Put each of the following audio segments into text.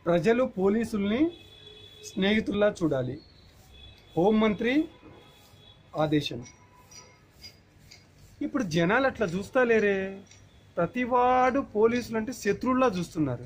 ప్రజలు పోలీసుల్ని స్నేహితుల్లా చూడాలి హోంమంత్రి ఆదేశం ఇప్పుడు జనాలు అట్లా చూస్తా లేరే ప్రతివాడు పోలీసులు అంటే శత్రువుల్లా చూస్తున్నారు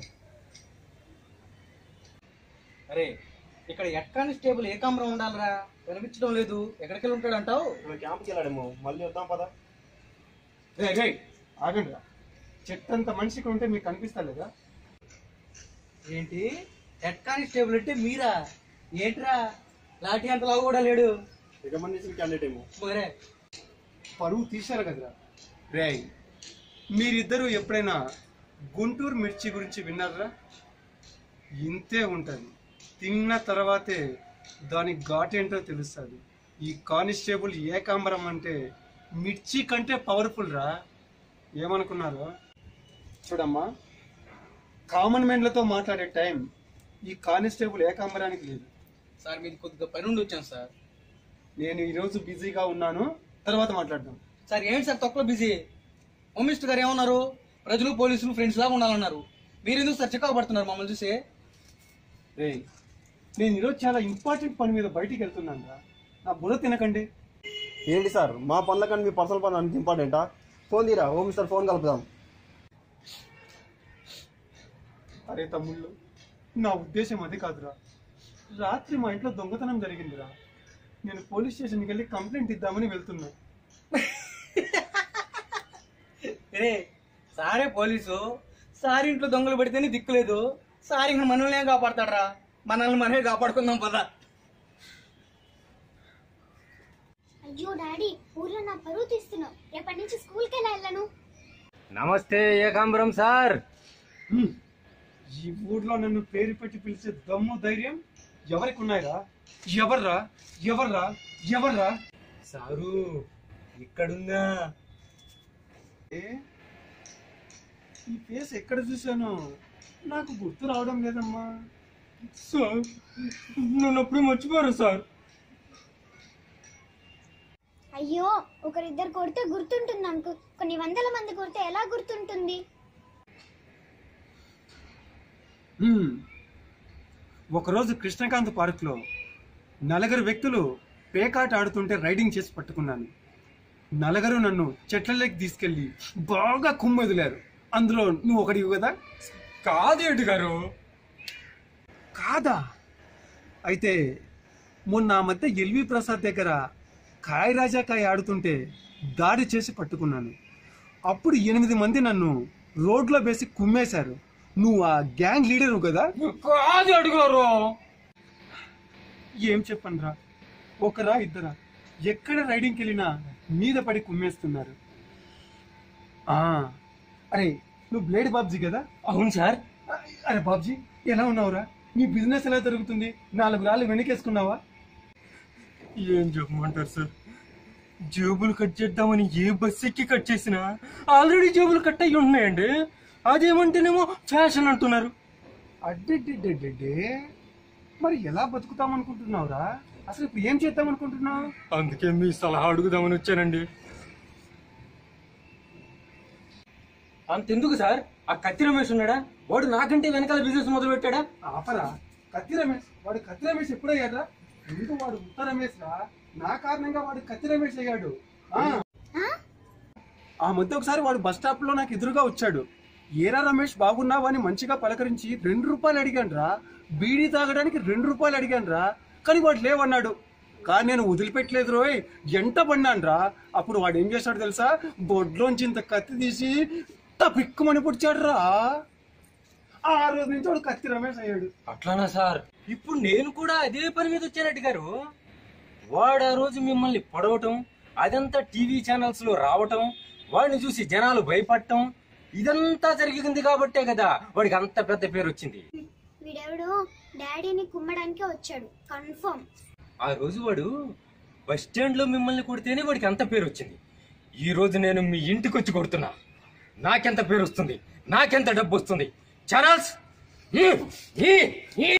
అరే ఇక్కడ హెడ్ కానిస్టేబుల్ ఏ కమరం ఉండాలిరా కనిపించడం లేదు ఎక్కడికి వెళ్ళి ఉంటాడు అంటావు క్యాంప్కి వెళ్ళాడేమో మళ్ళీ వద్దాం పదా రే రే ఆగండి రా చెట్టంత మనిషికి ఉంటే మీకు కనిపిస్తా లేదా ఏంటి హెడ్ కానిస్టేబుల్ అంటే మీరా ఏంట్రా లాఠీ అంత లావు కూడా లేడు రికమెండేషన్ క్యాండిడేట్ ఏమో మరే పరువు తీశారు కదరా రే మీరిద్దరూ ఎప్పుడైనా గుంటూరు మిర్చి గురించి విన్నారా ఇంతే ఉంటుంది తిన్న తర్వాతే దాని ఘాటేంటో తెలుస్తుంది ఈ కానిస్టేబుల్ ఏకాంబరం అంటే మిర్చి కంటే పవర్ఫుల్ రా ఏమనుకున్నారు చూడమ్మా కామన్ మ్యాన్లతో మాట్లాడే టైం ఈ కానిస్టేబుల్ ఏకాంబరానికి లేదు సార్ మీది కొద్దిగా పని ఉండి వచ్చాను సార్ నేను ఈరోజు బిజీగా ఉన్నాను తర్వాత మాట్లాడదాం సార్ ఏంటి సార్ తొక్కలో బిజీ హోమ్ మినిస్టర్ గారు ఏమన్నారు ప్రజలు పోలీసులు ఫ్రెండ్స్ లాగా ఉండాలన్నారు మీరు ఎందుకు సార్ చికాకు పడుతున్నారు మమ్మల్ని చూసి రే నేను ఈరోజు చాలా ఇంపార్టెంట్ పని మీద బయటికి వెళ్తున్నాను రా నా బుర్ర తినకండి ఏంటి సార్ మా పనుల కన్నా మీ పర్సనల్ పని అంత ఇంపార్టెంటా ఫోన్ తీరా హోమ్ సార్ ఫోన్ కలుపుదాం అరే తమ్ముళ్ళు నా ఉద్దేశం అది కాదురా రాత్రి మా ఇంట్లో దొంగతనం జరిగిందిరా నేను పోలీస్ స్టేషన్కి వెళ్ళి కంప్లైంట్ ఇద్దామని వెళ్తున్నా రే సారే పోలీసు సార్ ఇంట్లో దొంగలు పడితేనే దిక్కులేదు సార్ ఇంక మనల్ని ఏం కాపాడతాడరా మనల్ని మనమే కాపాడుకుందాం పదా అయ్యో డాడీ ఊర్లో నా పరువు తీస్తున్నావు రేపటి నుంచి స్కూల్కి ఎలా వెళ్ళను నమస్తే ఏకాంబరం సార్ హ్మ్. ఈ ఊర్లో నన్ను పేరు పెట్టి పిలిచే దమ్ము ధైర్యం ఎవరికి ఉన్నాయిరా ఎవర్రా ఎవర్రా ఎవర్రా సారు ఇక్కడుందా ఏ ఈ ఫేస్ ఎక్కడ చూశాను నాకు గుర్తు రావడం లేదమ్మా సార్ నన్ను అప్పుడే మర్చిపోయారు సార్ అయ్యో ఒకరిద్దరు కొడితే గుర్తుంటుంది అనుకో కొన్ని వందల మంది కొడితే ఎలా గుర్తుంటుంది హ్మ్. ఒకరోజు కృష్ణకాంత్ పార్క్లో నలుగురు వ్యక్తులు పేకాట ఆడుతుంటే రైడింగ్ చేసి పట్టుకున్నాను నలుగురు నన్ను చెట్లలోకి తీసుకెళ్లి బాగా కుమ్మెదిలారు అందులో నువ్వు ఒకటి కదా కాదేటి గారు కాదా అయితే మొన్న ఆ మధ్య ఎల్వి ప్రసాద్ దగ్గర కాయ రాజా కాయ ఆడుతుంటే దాడి చేసి పట్టుకున్నాను అప్పుడు ఎనిమిది మంది నన్ను రోడ్లో వేసి కుమ్మేశారు నువ్వు ఆ గ్యాంగ్ లీడర్ కదా కాదు అడుగారు ఏం చెప్పనురా ఒకరా ఇద్దరా ఎక్కడ రైడింగ్కి వెళ్ళినా మీద పడి కుమ్మేస్తున్నారు ఆ, అరే నువ్వు బ్లేడ్ బాబ్జీ కదా అవును సార్ అరే బాబ్జీ ఎలా ఉన్నావురా నీ బిజినెస్ ఎలా జరుగుతుంది నాలుగు రాళ్ళు వెనకేసుకున్నావా ఏం చెప్పమంటారు సార్ జేబులు కట్ చేద్దామని ఏ బస్ ఎక్కి కట్ చేసినా ఆల్రెడీ జేబులు కట్ అయ్యి ఉన్నాయండి అదేమంటేనేమో ఫ్యాషన్ అంటున్నారు అడ్డెడ్డెడ్డెడ్డే మరి ఎలా బతుకుతాం అనుకుంటున్నావురా అసలు ఇప్పుడు ఏం చేద్దాం అనుకుంటున్నావు అందుకే మీ సలహా అడుగుదామని వచ్చానండి అంతెందుకు సార్ ఆ కత్తి రమేష్ ఉన్నాడా వాడు నాకంటే వెనకాల బిజినెస్ మొదలు పెట్టాడా ఆపరా కత్తి రమేష్ వాడు కత్తి రమేష్ ఎప్పుడయ్యాడ్రా ముందు వాడు ఉత్త రమేష్ రా నా కారణంగా వాడు కత్తి రమేష్ అయ్యాడు ఆ. ఆ మధ్య ఒకసారి వాడు బస్ స్టాప్ లో నాకు ఎదురుగా వచ్చాడు ఏరా రమేష్ బాగున్నావా అని మంచిగా పలకరించి రెండు రూపాయలు అడిగాను రా బీడీ తాగడానికి రెండు రూపాయలు అడిగాను రా కానీ వాడు లేవన్నాడు కానీ నేను వదిలిపెట్టలేదు రోయ్ ఎంట పడినాను రా అప్పుడు వాడు ఏం చేశాడు తెలుసా బొడ్లోంచి ఇంత కత్తి తీసి పిక్కుమని పుడిచాడు రా ఆ రోజు నుంచి వాడు కత్తి రమేష్ అయ్యాడు అట్లానా సార్ ఇప్పుడు నేను కూడా అదే పని మీద వచ్చానట్టు గారు వాడు ఆ రోజు మిమ్మల్ని పొడవటం అదంతా టీవీ ఛానల్స్ లో రావటం వాడిని చూసి జనాలు భయపడటం ఇదంతా జరిగింది కాబట్టే కదా వాడికి అంత పెద్ద పేరు వచ్చింది వీడెవడు డాడీని కుమ్మడానికే వచ్చాడు కన్ఫర్మ్ ఆ రోజు వాడు బస్ స్టాండ్ లో మిమ్మల్ని కొడితేనే వాడికి అంత పేరు వచ్చింది ఈ రోజు నేను మీ ఇంటికి వచ్చి కొడుతున్నా నాకెంత పేరు వస్తుంది నాకెంత డబ్బు వస్తుంది ఛానల్స్ ఈ- ఈ- ఈ